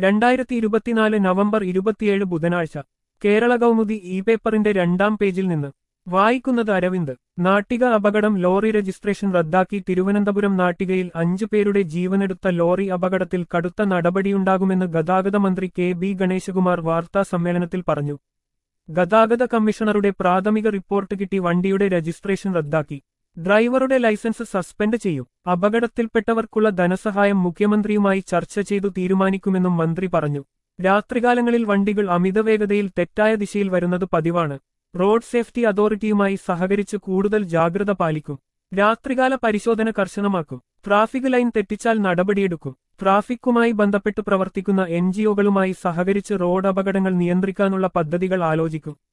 രണ്ടായിരത്തി ഇരുപത്തിനാല് നവംബർ ഇരുപത്തിയേഴ് ബുധനാഴ്ച കേരള കൗമുദി ഇ പേപ്പറിന്റെ രണ്ടാം പേജിൽ നിന്ന് വായിക്കുന്നത് അരവിന്ദ് നാട്ടിക അപകടം ലോറി രജിസ്ട്രേഷൻ റദ്ദാക്കി തിരുവനന്തപുരം നാട്ടികയിൽ അഞ്ചു പേരുടെ ജീവനെടുത്ത ലോറി അപകടത്തിൽ കടുത്ത നടപടിയുണ്ടാകുമെന്ന് ഗതാഗത മന്ത്രി കെ ബി ഗണേശകുമാർ വാർത്താ സമ്മേളനത്തിൽ പറഞ്ഞു ഗതാഗത കമ്മീഷണറുടെ പ്രാഥമിക റിപ്പോർട്ട് കിട്ടി വണ്ടിയുടെ രജിസ്ട്രേഷൻ റദ്ദാക്കി ഡ്രൈവറുടെ ലൈസൻസ് സസ്പെൻഡ് ചെയ്യും അപകടത്തിൽപ്പെട്ടവർക്കുള്ള ധനസഹായം മുഖ്യമന്ത്രിയുമായി ചർച്ച ചെയ്തു തീരുമാനിക്കുമെന്നും മന്ത്രി പറഞ്ഞു രാത്രികാലങ്ങളിൽ വണ്ടികൾ അമിതവേഗതയിൽ തെറ്റായ ദിശയിൽ വരുന്നത് പതിവാണ് റോഡ് സേഫ്റ്റി അതോറിറ്റിയുമായി സഹകരിച്ച് കൂടുതൽ ജാഗ്രത പാലിക്കും രാത്രികാല പരിശോധന കർശനമാക്കും ട്രാഫിക് ലൈൻ തെറ്റിച്ചാൽ നടപടിയെടുക്കും ട്രാഫിക്കുമായി ബന്ധപ്പെട്ട് പ്രവർത്തിക്കുന്ന എൻജിഒകളുമായി സഹകരിച്ച് റോഡ് അപകടങ്ങൾ നിയന്ത്രിക്കാനുള്ള പദ്ധതികൾ ആലോചിക്കും